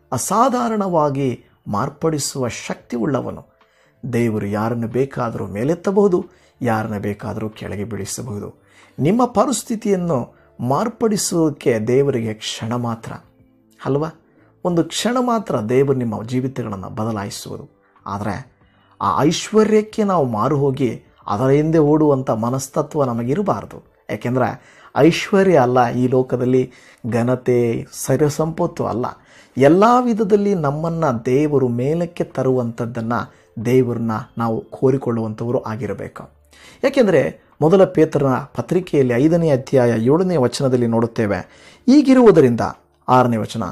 ಅಸಾಧಾರಣವಾಗಿ ಮಾರ್ಪಡಿಸುವ ಶಕ್ತಿ ಉಳ್ಳವನು ದೇವರು ಯಾರನ್ನು ಬೇಕಾದರೂ ಮೇಲೆತ್ತಬಹುದು ಯಾರನ್ನು ಬೇಕಾದರೂ ಕೆಳಗೆ ಬೀಳಿಸಬಹುದು ನಿಮ್ಮ ಪರಿಸ್ಥಿತಿಯನ್ನು ಮಾರ್ಪಡಿಸೋದಕ್ಕೆ ದೇವರಿಗೆ ಕ್ಷಣ ಮಾತ್ರ ಅಲ್ವಾ ಒಂದು ಕ್ಷಣ ಮಾತ್ರ ದೇವರು ನಿಮ್ಮ ಜೀವಿತಗಳನ್ನು ಬದಲಾಯಿಸುವುದು ಆದರೆ ಆ ಐಶ್ವರ್ಯಕ್ಕೆ ನಾವು ಮಾರು ಹೋಗಿ ಅದರ ಹಿಂದೆ ಓಡುವಂಥ ಮನಸ್ತತ್ವ ನಮಗಿರಬಾರ್ದು ಯಾಕೆಂದರೆ ಐಶ್ವರ್ಯ ಅಲ್ಲ ಈ ಲೋಕದಲ್ಲಿ ಘನತೆ ಸರಿ ಸಂಪತ್ತು ಅಲ್ಲ ಎಲ್ಲ ವಿಧದಲ್ಲಿ ನಮ್ಮನ್ನು ದೇವರು ಮೇಲಕ್ಕೆ ತರುವಂಥದ್ದನ್ನು ದೇವರನ್ನ ನಾವು ಕೋರಿಕೊಳ್ಳುವಂಥವರು ಆಗಿರಬೇಕು ಯಾಕೆಂದರೆ ಮೊದಲ ಪೇತ್ರನ ಪತ್ರಿಕೆಯಲ್ಲಿ ಐದನೇ ಅಧ್ಯಾಯ ಏಳನೇ ವಚನದಲ್ಲಿ ನೋಡುತ್ತೇವೆ ಈಗಿರುವುದರಿಂದ ಆರನೇ ವಚನ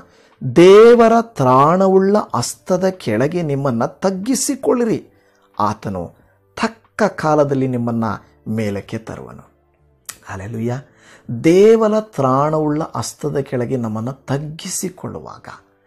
ದೇವರ ತ್ರಾಣವುಳ್ಳ ಹಸ್ತದ ಕೆಳಗೆ ನಿಮ್ಮನ್ನು ತಗ್ಗಿಸಿಕೊಳ್ಳಿರಿ ಆತನು ತಕ್ಕ ಕಾಲದಲ್ಲಿ ನಿಮ್ಮನ್ನು ಮೇಲಕ್ಕೆ ತರುವನು ಅಲೆಲುಯ್ಯ ದೇವರ ತ್ರಾಣವುಳ್ಳ ಹಸ್ತದ ಕೆಳಗೆ ನಮ್ಮನ್ನು ತಗ್ಗಿಸಿಕೊಳ್ಳುವಾಗ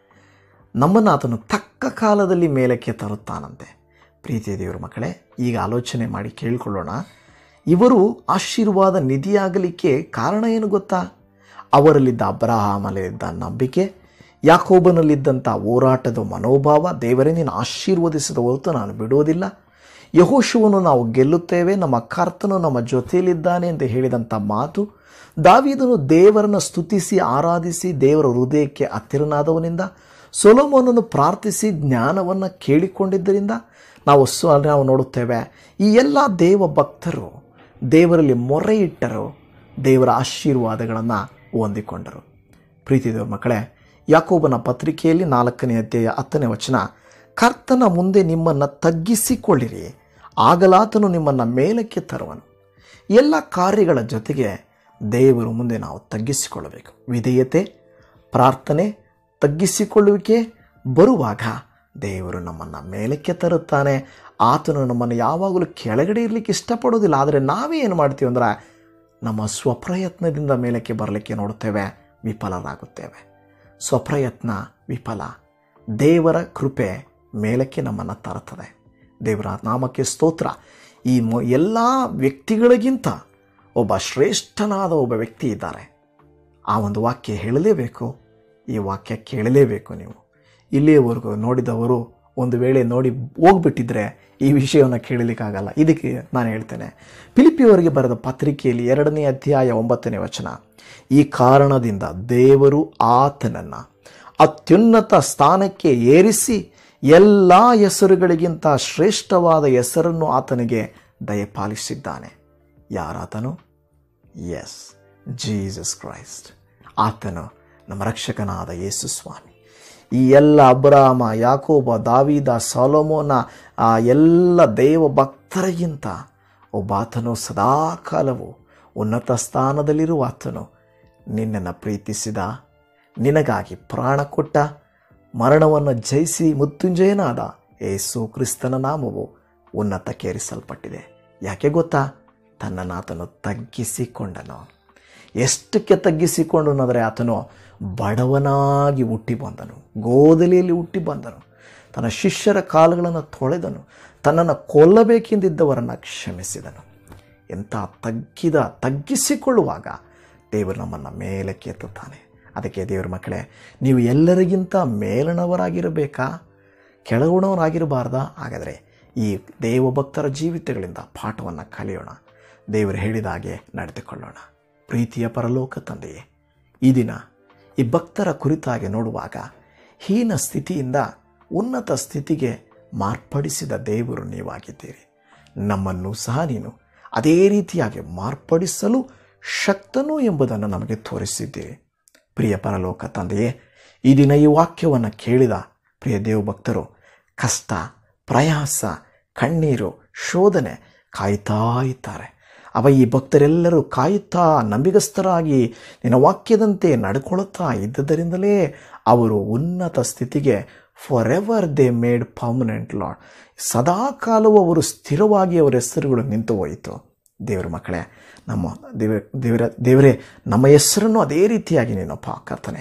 ನಮ್ಮನ್ನು ಆತನು ತಕ್ಕ ಕಾಲದಲ್ಲಿ ಮೇಲಕ್ಕೆ ತರುತ್ತಾನಂತೆ ಪ್ರೀತಿಯ ದೇವರು ಮಕ್ಕಳೇ ಈಗ ಆಲೋಚನೆ ಮಾಡಿ ಕೇಳಿಕೊಳ್ಳೋಣ ಇವರು ಆಶೀರ್ವಾದ ನಿಧಿಯಾಗಲಿಕ್ಕೆ ಕಾರಣ ಏನು ಗೊತ್ತಾ ಅವರಲ್ಲಿದ್ದ ಅಬ್ರಹಾಮಲ್ಲಿದ್ದ ನಂಬಿಕೆ ಯಾಕೋಬನಲ್ಲಿದ್ದಂಥ ಹೋರಾಟದ ಮನೋಭಾವ ದೇವರೇ ನೀನು ಆಶೀರ್ವದಿಸಿದ ಹೊರತು ನಾನು ಬಿಡುವುದಿಲ್ಲ ಯಹೋಶುವನ್ನು ನಾವು ಗೆಲ್ಲುತ್ತೇವೆ ನಮ್ಮ ಕರ್ತನು ನಮ್ಮ ಜೊತೆಯಲ್ಲಿದ್ದಾನೆ ಎಂದು ಹೇಳಿದಂಥ ಮಾತು ದಾವೀದನು ದೇವರನ್ನು ಸ್ತುತಿಸಿ ಆರಾಧಿಸಿ ದೇವರ ಹೃದಯಕ್ಕೆ ಹತ್ತಿರನಾದವನಿಂದ ಸೊಲೋಮೋನನ್ನು ಪ್ರಾರ್ಥಿಸಿ ಜ್ಞಾನವನ್ನು ಕೇಳಿಕೊಂಡಿದ್ದರಿಂದ ನಾವು ಸ್ವ ನಾವು ನೋಡುತ್ತೇವೆ ಈ ಎಲ್ಲ ದೇವ ಭಕ್ತರು ದೇವರಲ್ಲಿ ಮೊರೆ ಇಟ್ಟರು ದೇವರ ಆಶೀರ್ವಾದಗಳನ್ನು ಹೊಂದಿಕೊಂಡರು ಪ್ರೀತಿ ದೇವ ಮಕ್ಕಳೇ ಯಾಕೋಬನ ಪತ್ರಿಕೆಯಲ್ಲಿ ನಾಲ್ಕನೇ ಅಧ್ಯಾಯ ಹತ್ತನೇ ವಚನ ಕರ್ತನ ಮುಂದೆ ನಿಮ್ಮನ್ನು ತಗ್ಗಿಸಿಕೊಳ್ಳಿರಿ ಆಗಲಾತನು ನಿಮ್ಮನ್ನು ಮೇಲಕ್ಕೆ ತರುವನು ಎಲ್ಲ ಕಾರ್ಯಗಳ ಜೊತೆಗೆ ದೇವರು ಮುಂದೆ ನಾವು ತಗ್ಗಿಸಿಕೊಳ್ಳಬೇಕು ವಿಧೇಯತೆ ಪ್ರಾರ್ಥನೆ ತಗ್ಗಿಸಿಕೊಳ್ಳುವಿಕೆ ಬರುವಾಗ ದೇವರು ನಮ್ಮನ್ನು ಮೇಲಕ್ಕೆ ತರುತ್ತಾನೆ ಆತನು ನಮ್ಮನ್ನು ಯಾವಾಗಲೂ ಕೆಳಗಡೆ ಇರಲಿಕ್ಕೆ ಇಷ್ಟಪಡೋದಿಲ್ಲ ಆದರೆ ನಾವೇ ಏನು ಮಾಡ್ತೀವಿ ಅಂದ್ರೆ ನಮ್ಮ ಸ್ವಪ್ರಯತ್ನದಿಂದ ಮೇಲಕ್ಕೆ ಬರಲಿಕ್ಕೆ ನೋಡುತ್ತೇವೆ ವಿಫಲರಾಗುತ್ತೇವೆ ಸ್ವಪ್ರಯತ್ನ ವಿಫಲ ದೇವರ ಕೃಪೆ ಮೇಲಕ್ಕೆ ನಮ್ಮನ್ನು ತರುತ್ತದೆ ದೇವರ ನಾಮಕ್ಕೆ ಸ್ತೋತ್ರ ಈ ಮೊ ಎಲ್ಲ ವ್ಯಕ್ತಿಗಳಿಗಿಂತ ಒಬ್ಬ ಶ್ರೇಷ್ಠನಾದ ಒಬ್ಬ ವ್ಯಕ್ತಿ ಇದ್ದಾರೆ ಆ ಒಂದು ವಾಕ್ಯ ಹೇಳಲೇಬೇಕು ಈ ವಾಕ್ಯ ಕೇಳಲೇಬೇಕು ನೀವು ಇಲ್ಲಿಯವರೆಗೂ ನೋಡಿದವರು ಒಂದು ವೇಳೆ ನೋಡಿ ಹೋಗ್ಬಿಟ್ಟಿದ್ರೆ ಈ ವಿಷಯವನ್ನು ಕೇಳಲಿಕ್ಕಾಗಲ್ಲ ಇದಕ್ಕೆ ನಾನು ಹೇಳ್ತೇನೆ ಫಿಲಿಪಿಯವರಿಗೆ ಬರೆದ ಪತ್ರಿಕೆಯಲ್ಲಿ ಎರಡನೇ ಅಧ್ಯಾಯ ಒಂಬತ್ತನೇ ವಚನ ಈ ಕಾರಣದಿಂದ ದೇವರು ಆತನನ್ನು ಅತ್ಯುನ್ನತ ಸ್ಥಾನಕ್ಕೆ ಏರಿಸಿ ಎಲ್ಲ ಹೆಸರುಗಳಿಗಿಂತ ಶ್ರೇಷ್ಠವಾದ ಹೆಸರನ್ನು ಆತನಿಗೆ ದಯಪಾಲಿಸಿದ್ದಾನೆ ಯಾರಾತನು ಎಸ್ ಜೀಸಸ್ ಕ್ರೈಸ್ಟ್ ಆತನು ನಮ್ಮ ರಕ್ಷಕನಾದ ಯೇಸು ಸ್ವಾಮಿ ಈ ಎಲ್ಲ ಅಬ್ರಾಮ ಯಾಕೋಬ ದಾವಿದ ಸಾಲೋಮೋನ ಆ ಎಲ್ಲ ದೇವ ಭಕ್ತರಿಗಿಂತ ಒಬ್ಬಾತನು ಸದಾಕಾಲವು ಉನ್ನತ ಸ್ಥಾನದಲ್ಲಿರುವ ಆತನು ನಿನ್ನನ್ನು ಪ್ರೀತಿಸಿದ ನಿನಗಾಗಿ ಪ್ರಾಣ ಕೊಟ್ಟ ಮರಣವನ್ನು ಜಯಿಸಿ ಮೃತ್ಯುಂಜಯನಾದ ಏಸು ಕ್ರಿಸ್ತನ ನಾಮವು ಉನ್ನತಕ್ಕೇರಿಸಲ್ಪಟ್ಟಿದೆ ಯಾಕೆ ಗೊತ್ತಾ ತನ್ನನ್ನಾತನು ತಗ್ಗಿಸಿಕೊಂಡನು ಎಷ್ಟಕ್ಕೆ ತಗ್ಗಿಸಿಕೊಂಡು ಅನ್ನೋದರೆ ಆತನು ಬಡವನಾಗಿ ಹುಟ್ಟಿ ಬಂದನು ಗೋದಲಿಯಲ್ಲಿ ಹುಟ್ಟಿ ಬಂದನು ತನ್ನ ಶಿಷ್ಯರ ಕಾಲುಗಳನ್ನು ತೊಳೆದನು ತನ್ನನ್ನು ಕೊಲ್ಲಬೇಕೆಂದಿದ್ದವರನ್ನು ಕ್ಷಮಿಸಿದನು ಎಂಥ ತಗ್ಗಿದ ತಗ್ಗಿಸಿಕೊಳ್ಳುವಾಗ ದೇವರು ನಮ್ಮನ್ನು ಮೇಲಕ್ಕೆ ಎತ್ತುತ್ತಾನೆ ಅದಕ್ಕೆ ದೇವರ ಮಕ್ಕಳೇ ನೀವು ಎಲ್ಲರಿಗಿಂತ ಮೇಲಣವರಾಗಿರಬೇಕಾ ಕೆಳಗುಣವರಾಗಿರಬಾರ್ದಾ ಹಾಗಾದರೆ ಈ ದೇವಭಕ್ತರ ಜೀವಿತಗಳಿಂದ ಪಾಠವನ್ನು ಕಲಿಯೋಣ ದೇವರು ಹೇಳಿದ ಹಾಗೆ ನಡೆದುಕೊಳ್ಳೋಣ ಪ್ರೀತಿಯ ಪರಲೋಕ ತಂದೆಯೇ ಈ ದಿನ ಈ ಭಕ್ತರ ಕುರಿತಾಗಿ ನೋಡುವಾಗ ಹೀನ ಸ್ಥಿತಿಯಿಂದ ಉನ್ನತ ಸ್ಥಿತಿಗೆ ಮಾರ್ಪಡಿಸಿದ ದೇವರು ನೀವಾಗಿದ್ದೀರಿ ನಮ್ಮನ್ನು ಸಹ ನೀನು ಅದೇ ರೀತಿಯಾಗಿ ಮಾರ್ಪಡಿಸಲು ಶಕ್ತನು ಎಂಬುದನ್ನು ನಮಗೆ ತೋರಿಸಿದ್ದೀರಿ ಪ್ರಿಯ ಪರಲೋಕ ತಂದೆಯೇ ಈ ದಿನ ಈ ವಾಕ್ಯವನ್ನು ಕೇಳಿದ ಪ್ರಿಯ ದೇವಭಕ್ತರು ಕಷ್ಟ ಪ್ರಯಾಸ ಕಣ್ಣೀರು ಶೋಧನೆ ಕಾಯ್ತಾ ಇದ್ದಾರೆ ಅವ ಈ ಭಕ್ತರೆಲ್ಲರೂ ಕಾಯುತ್ತಾ ನಂಬಿಗಸ್ತರಾಗಿ ನಿನ್ನ ವಾಕ್ಯದಂತೆ ನಡ್ಕೊಳ್ಳುತ್ತಾ ಇದ್ದದರಿಂದಲೇ ಅವರು ಉನ್ನತ ಸ್ಥಿತಿಗೆ forever they made permanent lord ಸದಾಕಾಲವೂ ಅವರು ಸ್ಥಿರವಾಗಿ ಅವರ ಹೆಸರುಗಳು ನಿಂತು ಹೋಯಿತು ದೇವರ ಮಕ್ಕಳೇ ನಮ್ಮ ದೇವ ದೇವರ ದೇವರೇ ನಮ್ಮ ಹೆಸರನ್ನು ಅದೇ ರೀತಿಯಾಗಿ ನೀನಪ್ಪ ಕರ್ತನೆ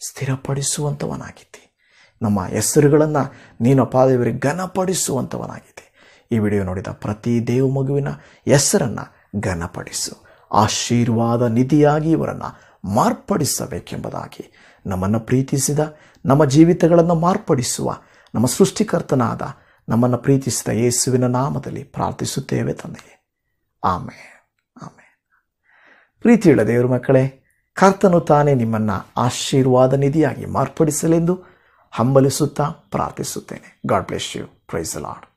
ಸ್ಥಿರಪಡಿಸುವಂಥವನಾಗಿದ್ದಿ ನಮ್ಮ ಹೆಸರುಗಳನ್ನು ನೀನಪ್ಪ ದೇವರಿಗೆ ಘನಪಡಿಸುವಂಥವನಾಗಿದ್ದಿ ಈ ವಿಡಿಯೋ ನೋಡಿದ ಪ್ರತಿ ದೇವ ಮಗುವಿನ ಹೆಸರನ್ನು ಘನಪಡಿಸು ಆಶೀರ್ವಾದ ನಿಧಿಯಾಗಿ ಇವರನ್ನು ಮಾರ್ಪಡಿಸಬೇಕೆಂಬುದಾಗಿ ನಮ್ಮನ್ನು ಪ್ರೀತಿಸಿದ ನಮ್ಮ ಜೀವಿತಗಳನ್ನು ಮಾರ್ಪಡಿಸುವ ನಮ್ಮ ಸೃಷ್ಟಿಕರ್ತನಾದ ನಮ್ಮನ್ನು ಪ್ರೀತಿಸಿದ ಯೇಸುವಿನ ನಾಮದಲ್ಲಿ ಪ್ರಾರ್ಥಿಸುತ್ತೇವೆ ತಂದೆಯೇ ಆಮೆ ಆಮೆ ಪ್ರೀತಿಯುಳ್ಳ ದೇವರ ಮಕ್ಕಳೇ ಕರ್ತನು ತಾನೇ ನಿಮ್ಮನ್ನು ಆಶೀರ್ವಾದ ನಿಧಿಯಾಗಿ ಮಾರ್ಪಡಿಸಲೆಂದು ಹಂಬಲಿಸುತ್ತಾ ಪ್ರಾರ್ಥಿಸುತ್ತೇನೆ God bless you praise Lad